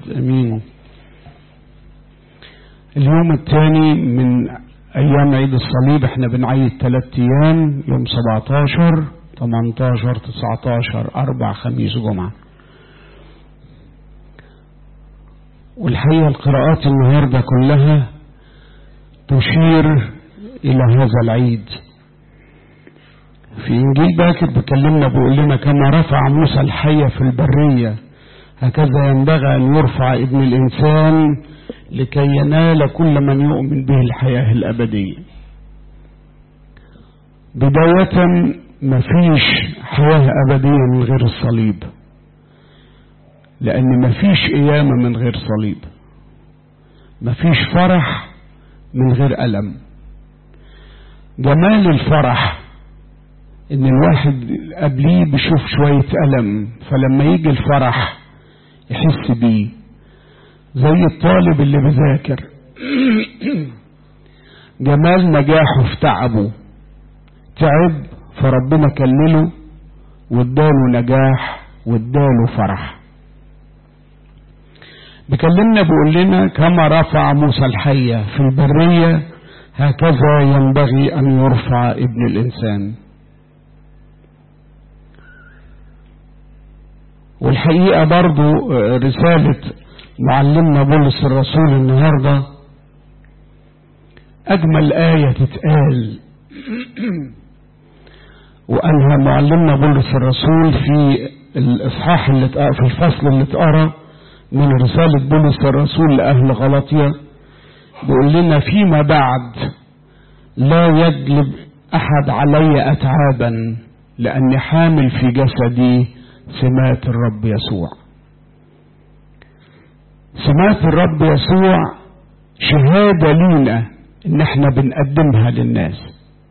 الأبد أمين اليوم الثاني من أيام عيد الصليب احنا بنعيد ثلاث أيام يوم 17 18 19 أربع خميس جمعة والحقيقة القراءات النهاردة كلها تشير إلى هذا العيد في إنجيل باكر بيكلمنا بيقول لنا كما رفع موسى الحية في البرية هكذا ينبغي أن يرفع ابن الإنسان لكي ينال كل من يؤمن به الحياة الأبدية بداية مفيش حياة أبدية من غير الصليب لأن مفيش قيامة من غير صليب مفيش فرح من غير ألم جمال الفرح ان الواحد قبليه بيشوف شوية ألم فلما يجي الفرح يحس بيه زي الطالب اللي بيذاكر جمال نجاحه في تعبه تعب فربنا كلله واداله نجاح واداله فرح بيكلمنا بيقول لنا كما رفع موسى الحية في البرية هكذا ينبغي أن يرفع ابن الإنسان والحقيقة برضو رسالة معلمنا بولس الرسول النهاردة أجمل آية تتقال وقالها معلمنا بولس الرسول في الإصحاح اللي في الفصل اللي اتقرا من رسالة بولس الرسول لأهل غلطية بيقول لنا فيما بعد لا يجلب أحد علي أتعابا لأني حامل في جسدي سمات الرب يسوع سمات الرب يسوع شهادة لينا ان احنا بنقدمها للناس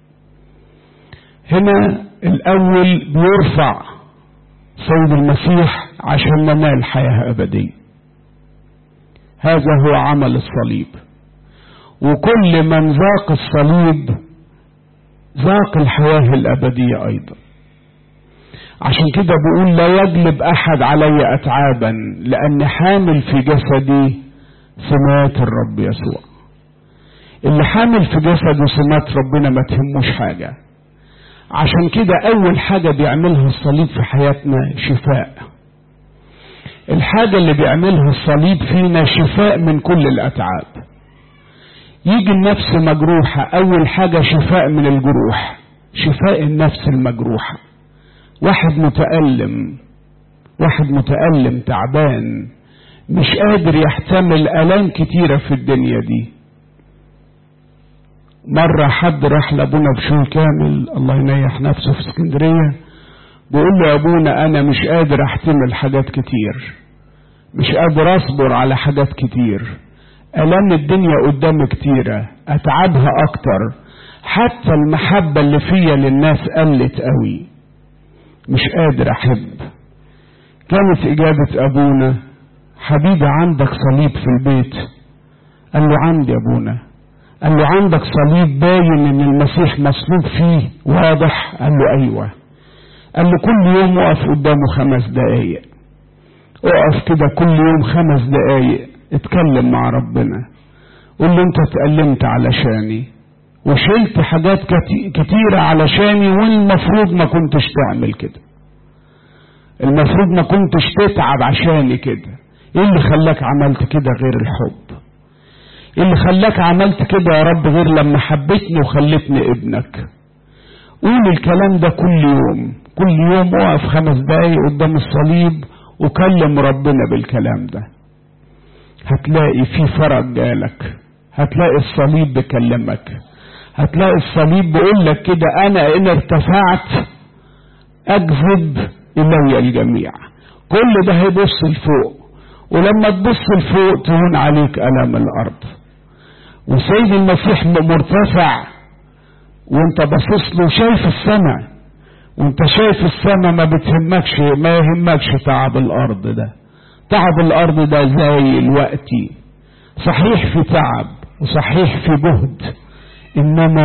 هنا الاول بيرفع سيد المسيح عشان ننال حياة ابدية هذا هو عمل الصليب وكل من ذاق الصليب ذاق الحياة الابدية ايضا عشان كده بقول لا يجلب احد علي اتعابا لان حامل في جسدي سمات الرب يسوع اللي حامل في جسده سمات ربنا ما تهموش حاجة عشان كده اول حاجة بيعملها الصليب في حياتنا شفاء الحاجة اللي بيعملها الصليب فينا شفاء من كل الاتعاب يجي النفس مجروحة اول حاجة شفاء من الجروح شفاء النفس المجروحه واحد متألم واحد متألم تعبان مش قادر يحتمل ألام كتيرة في الدنيا دي مرة حد راح لأبونا بشوي كامل الله ينيح نفسه في اسكندرية بيقول له يا أبونا أنا مش قادر أحتمل حاجات كتير مش قادر أصبر على حاجات كتير ألام الدنيا قدامي كتيرة أتعبها أكتر حتى المحبة اللي فيا للناس قلت قوي مش قادر احب كانت اجابة ابونا حبيبي عندك صليب في البيت قال له عندي يا ابونا قال له عندك صليب باين ان المسيح مصلوب فيه واضح قال له ايوه قال له كل يوم اقف قدامه خمس دقايق اقف كده كل يوم خمس دقايق اتكلم مع ربنا قول له انت اتألمت علشاني وشلت حاجات كتيرة علشاني والمفروض ما كنتش تعمل كده المفروض ما كنتش تتعب عشاني كده ايه اللي خلاك عملت كده غير الحب ايه اللي خلاك عملت كده يا رب غير لما حبيتني وخلتني ابنك قول الكلام ده كل يوم كل يوم اقف خمس دقايق قدام الصليب وكلم ربنا بالكلام ده هتلاقي في فرج جالك هتلاقي الصليب بيكلمك هتلاقي الصليب بيقول لك كده انا ان ارتفعت اجذب الي الجميع كل ده هيبص لفوق ولما تبص لفوق تهون عليك الام الارض وسيد المسيح مرتفع وانت باصص له شايف السماء وانت شايف السماء ما بتهمكش ما يهمكش تعب الارض ده تعب الارض ده زي الوقتي صحيح في تعب وصحيح في جهد انما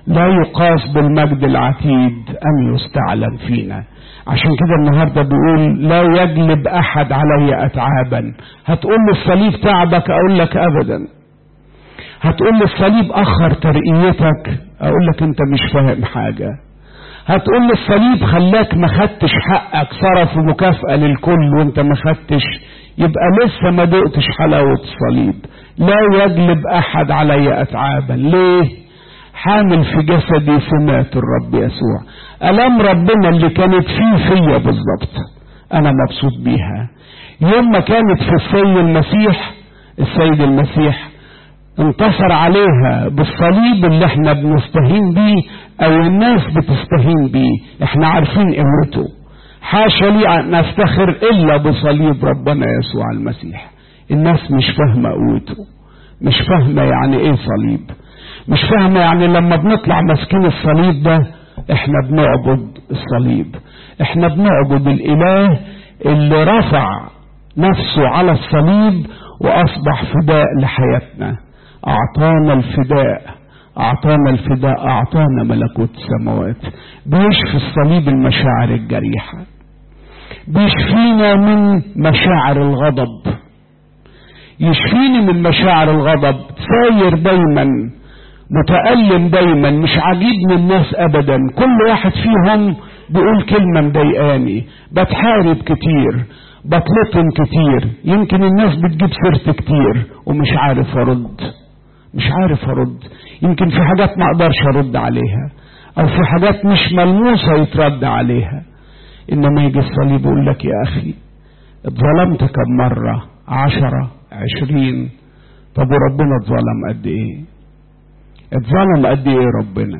لا يقاس بالمجد العتيد أن يستعلن فينا عشان كده النهاردة بيقول لا يجلب أحد علي أتعابا هتقول لي الصليب تعبك أقول لك أبدا هتقول لي الصليب أخر ترقيتك أقول لك أنت مش فاهم حاجة هتقول لي الصليب خلاك ما خدتش حقك صرف مكافأة للكل وانت ما خدتش يبقى لسه ما دقتش حلاوة الصليب لا يجلب أحد علي أتعابا ليه حامل في جسدي سمات الرب يسوع ألام ربنا اللي كانت فيه فيا بالظبط أنا مبسوط بيها يوم ما كانت في السيد المسيح السيد المسيح انتصر عليها بالصليب اللي احنا بنستهين بيه او الناس بتستهين بيه احنا عارفين قوته حاشا لي ان نفتخر الا بصليب ربنا يسوع المسيح الناس مش فاهمه قوته مش فاهمه يعني ايه صليب مش فاهمه يعني لما بنطلع ماسكين الصليب ده احنا بنعبد الصليب احنا بنعبد الاله اللي رفع نفسه على الصليب واصبح فداء لحياتنا اعطانا الفداء اعطانا الفداء اعطانا ملكوت السماوات بيشفي الصليب المشاعر الجريحه بيشفينا من مشاعر الغضب يشفيني من مشاعر الغضب ساير دايما متألم دايما مش عاجبني الناس ابدا كل واحد فيهم بيقول كلمة مضايقاني بتحارب كتير بطلتهم كتير يمكن الناس بتجيب سيرت كتير ومش عارف ارد مش عارف ارد يمكن في حاجات ما اقدرش ارد عليها او في حاجات مش ملموسة يترد عليها انما يجي الصليب يقول لك يا اخي اتظلمت كم مرة عشرة عشرين طب وربنا اتظلم قد ايه اتظلم قد ايه ربنا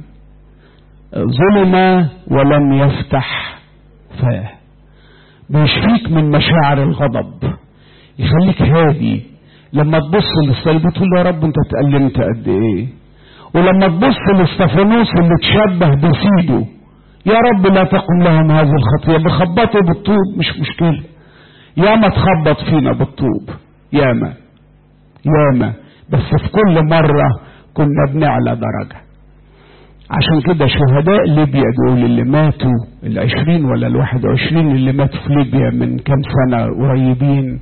ظلم ولم يفتح فاه بيشفيك من مشاعر الغضب يخليك هادي لما تبص للصليب تقول يا رب انت اتألمت قد ايه ولما تبص لاستفانوس اللي تشبه بسيده يا رب لا تقم لهم هذه الخطية بخبطوا بالطوب مش مشكلة ياما تخبط فينا بالطوب ياما ياما بس في كل مرة كنا بنعلى درجة عشان كده شهداء ليبيا دول اللي ماتوا العشرين ولا الواحد وعشرين اللي ماتوا في ليبيا من كام سنة قريبين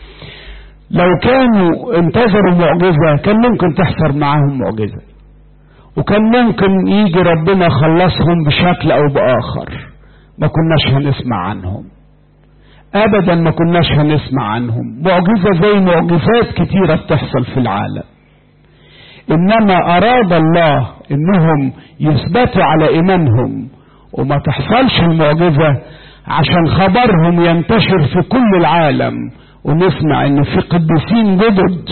لو كانوا انتظروا معجزة كان ممكن تحصل معاهم معجزة وكان ممكن يجي ربنا خلصهم بشكل او باخر ما كناش هنسمع عنهم ابدا ما كناش هنسمع عنهم معجزة زي معجزات كتيرة بتحصل في العالم انما اراد الله انهم يثبتوا على ايمانهم وما تحصلش المعجزة عشان خبرهم ينتشر في كل العالم ونسمع ان في قديسين جدد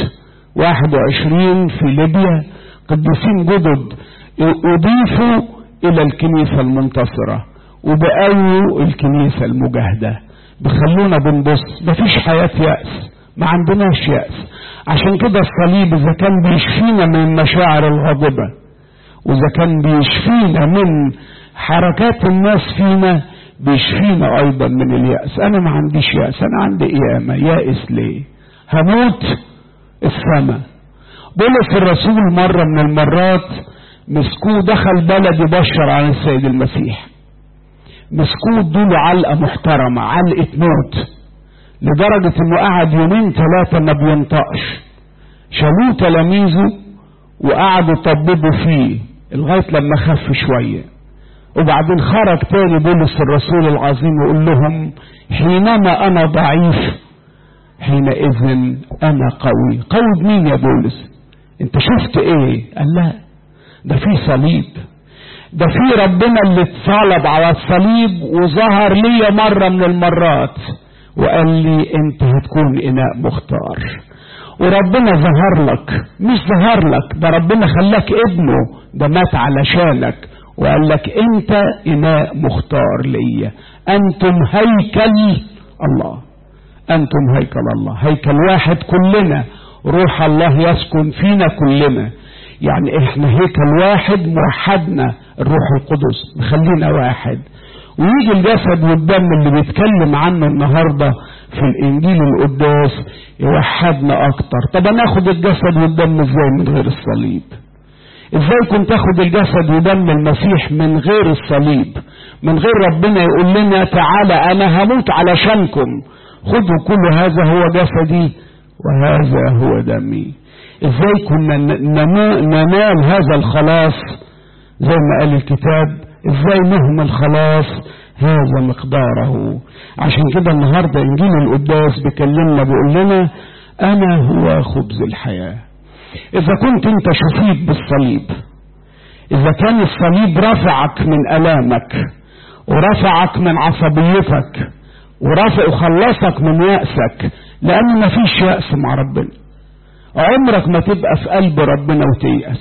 21 في ليبيا قديسين جدد اضيفوا الى الكنيسة المنتصرة وبقوا الكنيسة المجاهدة بخلونا بنبص مفيش حياة يأس ما عندناش يأس عشان كده الصليب اذا كان بيشفينا من المشاعر الغاضبة واذا كان بيشفينا من حركات الناس فينا بيشفينا ايضا من اليأس انا ما عنديش يأس انا عندي قيامة يائس ليه هموت السماء بولس الرسول مرة من المرات مسكوه دخل بلد يبشر عن السيد المسيح مسكوه ادوله علقة محترمة علقة موت لدرجة انه قعد يومين ثلاثة ما بينطقش شالوه تلاميذه وقعدوا طببوا فيه لغاية لما خف شوية وبعدين خرج تاني بولس الرسول العظيم يقول لهم حينما انا ضعيف حينئذ انا قوي قوي بمين يا بولس انت شفت ايه قال لا ده في صليب ده في ربنا اللي اتصلب على الصليب وظهر لي مرة من المرات وقال لي انت هتكون اناء مختار وربنا ظهر لك مش ظهر لك ده ربنا خلاك ابنه ده مات علشانك وقال لك انت اناء مختار ليا انتم هيكل الله انتم هيكل الله هيكل واحد كلنا روح الله يسكن فينا كلنا يعني احنا هيكل واحد موحدنا الروح القدس مخلينا واحد ويجي الجسد والدم اللي بيتكلم عنه النهارده في الانجيل القداس يوحدنا اكتر طب انا اخد الجسد والدم ازاي من غير الصليب ازاي كنت تاخد الجسد ودم المسيح من غير الصليب من غير ربنا يقول لنا تعالى انا هموت علشانكم خذوا كل هذا هو جسدي وهذا هو دمي ازاي كنا ننال هذا الخلاص زي ما قال الكتاب ازاي نهمل خلاص هذا مقداره عشان كده النهارده انجيل القداس بيكلمنا بيقول لنا انا هو خبز الحياه اذا كنت انت شفيت بالصليب اذا كان الصليب رفعك من الامك ورفعك من عصبيتك ورفع وخلصك من يأسك لان مفيش يأس مع ربنا عمرك ما تبقى في قلب ربنا وتيأس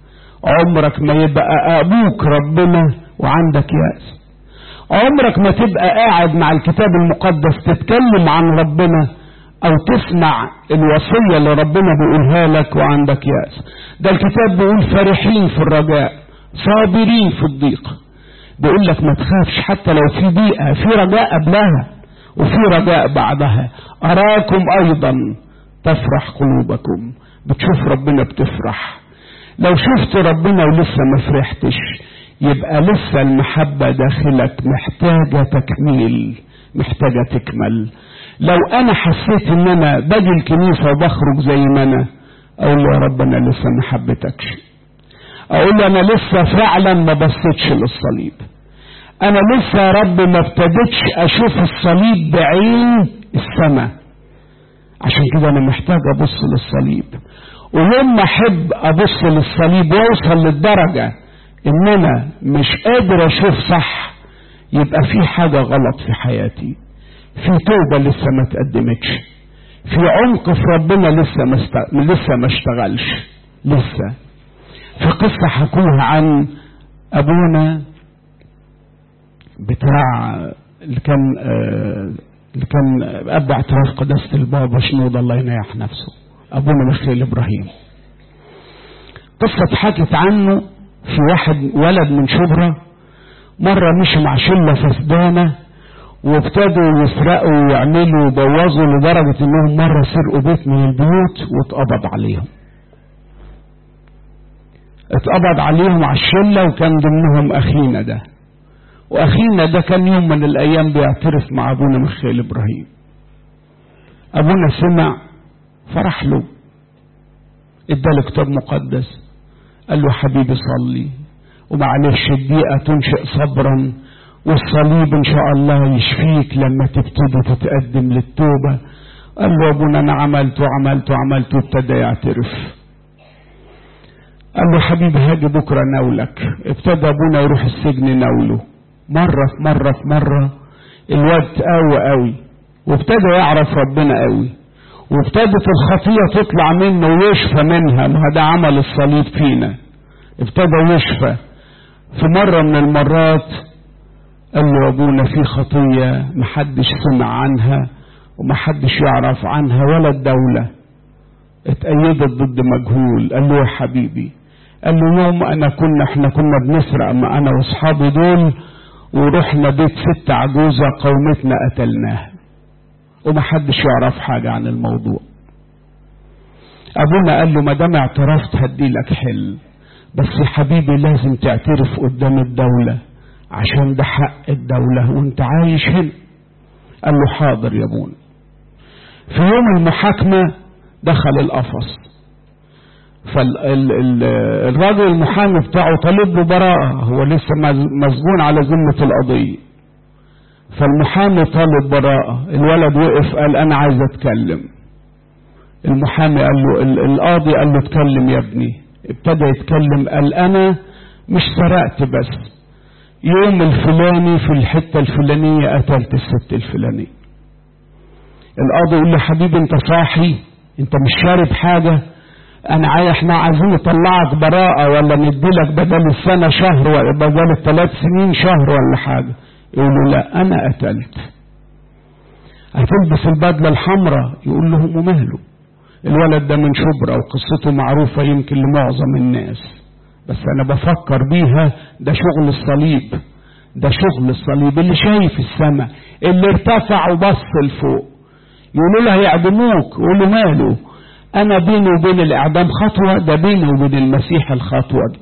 عمرك ما يبقى ابوك ربنا وعندك يأس عمرك ما تبقى قاعد مع الكتاب المقدس تتكلم عن ربنا او تسمع الوصية اللي ربنا بيقولها لك وعندك يأس ده الكتاب بيقول فرحين في الرجاء صابرين في الضيق بيقول لك ما تخافش حتى لو في ضيقة في رجاء قبلها وفي رجاء بعدها أراكم أيضا تفرح قلوبكم بتشوف ربنا بتفرح لو شفت ربنا ولسه ما فرحتش يبقى لسه المحبة داخلك محتاجة تكميل محتاجة تكمل لو انا حسيت ان انا باجي الكنيسة وبخرج زي ما انا اقول له يا رب انا لسه ما حبيتكش اقول له انا لسه فعلا ما بصيتش للصليب انا لسه يا رب ما ابتديتش اشوف الصليب بعين السماء عشان كده انا محتاج ابص للصليب ويوم ما احب ابص للصليب واوصل للدرجه ان انا مش قادر اشوف صح يبقى في حاجه غلط في حياتي في توبه لسه ما تقدمتش في عمق في ربنا لسه ما است... لسه ما اشتغلش لسه في قصه حكوها عن ابونا بتاع اللي كان آه اللي كان اب اعتراف قداسه البابا شنود الله ينيح نفسه ابونا مخيل ابراهيم قصه اتحكت عنه في واحد ولد من شبرا مرة مشي مع شلة فسدانة وابتدوا يسرقوا ويعملوا ويبوظوا لدرجة انهم مرة سرقوا بيت من البيوت واتقبض عليهم اتقبض عليهم على الشلة وكان ضمنهم اخينا ده واخينا ده كان يوم من الايام بيعترف مع ابونا مخيل ابراهيم ابونا سمع فرح له اداله كتاب مقدس قال له حبيبي صلي ومعلش الدقيقة تنشئ صبرا والصليب ان شاء الله يشفيك لما تبتدي تتقدم للتوبة قال له ابونا انا عملت وعملت وعملت وابتدى يعترف قال له حبيبي هاجي بكرة ناولك ابتدى ابونا يروح السجن ناوله مرة في مرة في مرة الواد قوي قوي وابتدى يعرف ربنا قوي وابتدت الخطية تطلع منه ويشفى منها ما ده عمل الصليب فينا ابتدى يشفى في مرة من المرات قال له ابونا في خطية محدش سمع عنها ومحدش يعرف عنها ولا الدولة اتأيدت ضد مجهول قال له يا حبيبي قال له يوم انا كنا احنا كنا بنسرق ما انا واصحابي دول ورحنا بيت ست عجوزة قومتنا قتلناها ومحدش يعرف حاجة عن الموضوع ابونا قال له ما دام اعترفت هديلك حل بس يا حبيبي لازم تعترف قدام الدولة عشان ده حق الدولة وانت عايش هنا قال له حاضر يا ابونا في يوم المحاكمة دخل القفص فالراجل المحامي بتاعه طالب له براءة هو لسه مسجون على ذمة القضية فالمحامي طالب براءة الولد وقف قال أنا عايز أتكلم المحامي قال له القاضي قال له اتكلم يا ابني ابتدى يتكلم قال أنا مش سرقت بس يوم الفلاني في الحتة الفلانية قتلت الست الفلانية القاضي يقول له حبيبي انت صاحي انت مش شارب حاجة انا عايز احنا عايزين نطلعك براءة ولا نديلك بدل السنة شهر ولا بدل الثلاث سنين شهر ولا حاجة يقولوا لا انا قتلت هتلبس البدلة الحمراء يقول لهم وماله الولد ده من شبرا وقصته معروفة يمكن لمعظم الناس بس انا بفكر بيها ده شغل الصليب ده شغل الصليب اللي شايف السماء اللي ارتفع وبص لفوق يقولوا له هيعدموك يقول له ماله انا بيني وبين الاعدام خطوة ده بيني وبين المسيح الخطوة دي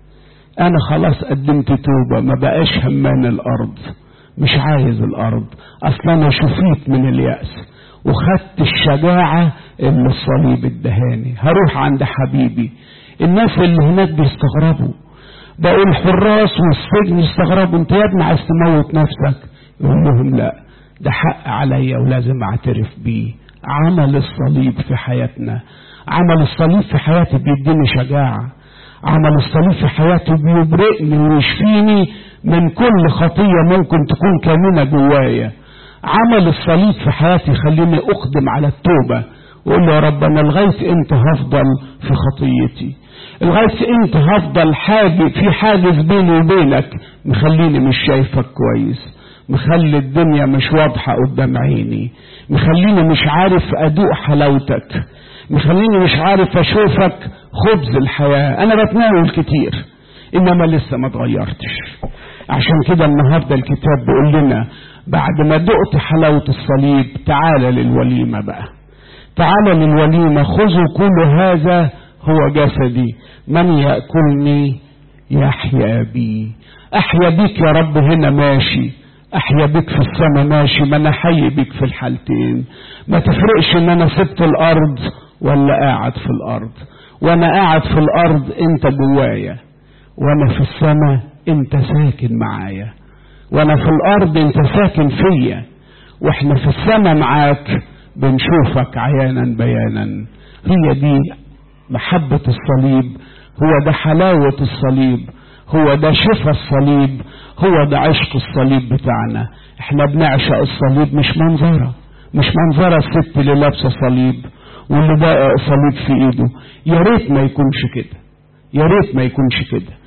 انا خلاص قدمت توبة ما بقاش همان الارض مش عايز الارض اصلا انا شفيت من اليأس وخدت الشجاعة اللي الصليب ادهاني هروح عند حبيبي الناس اللي هناك بيستغربوا بقوا الحراس والسجن يستغربوا انت يا ابني عايز تموت نفسك يقول لهم لا ده حق عليا ولازم اعترف بيه عمل الصليب في حياتنا عمل الصليب في حياتي بيديني شجاعة عمل الصليب في حياتي بيبرئني ويشفيني من كل خطية ممكن تكون كامنة جوايا عمل الصليب في حياتي يخليني اقدم على التوبة واقول له يا رب انا لغاية امتى هفضل في خطيتي لغاية امتى هفضل حاجز في حاجز بيني وبينك مخليني مش شايفك كويس مخلي الدنيا مش واضحة قدام عيني مخليني مش عارف ادوق حلاوتك مخليني مش عارف اشوفك خبز الحياة انا بتناول كتير انما لسه ما اتغيرتش عشان كده النهاردة الكتاب بيقول لنا بعد ما دقت حلاوة الصليب تعال للوليمة بقى تعال للوليمة خذوا كل هذا هو جسدي من يأكلني يحيا بي أحيا بيك يا رب هنا ماشي أحيا بيك في السماء ماشي ما أنا حي بيك في الحالتين ما تفرقش إن أنا سبت الأرض ولا قاعد في الأرض وأنا قاعد في الأرض أنت جوايا وأنا في السماء أنت ساكن معايا وأنا في الأرض أنت ساكن فيا وإحنا في السماء معاك بنشوفك عيانا بيانا هي دي محبة الصليب هو ده حلاوة الصليب هو ده شفا الصليب هو ده عشق الصليب بتاعنا احنا بنعشق الصليب مش منظرة مش منظرة الست اللي لابسة صليب واللي ده صليب في ايده يا ريت ما يكونش كده يا ريت ما يكونش كده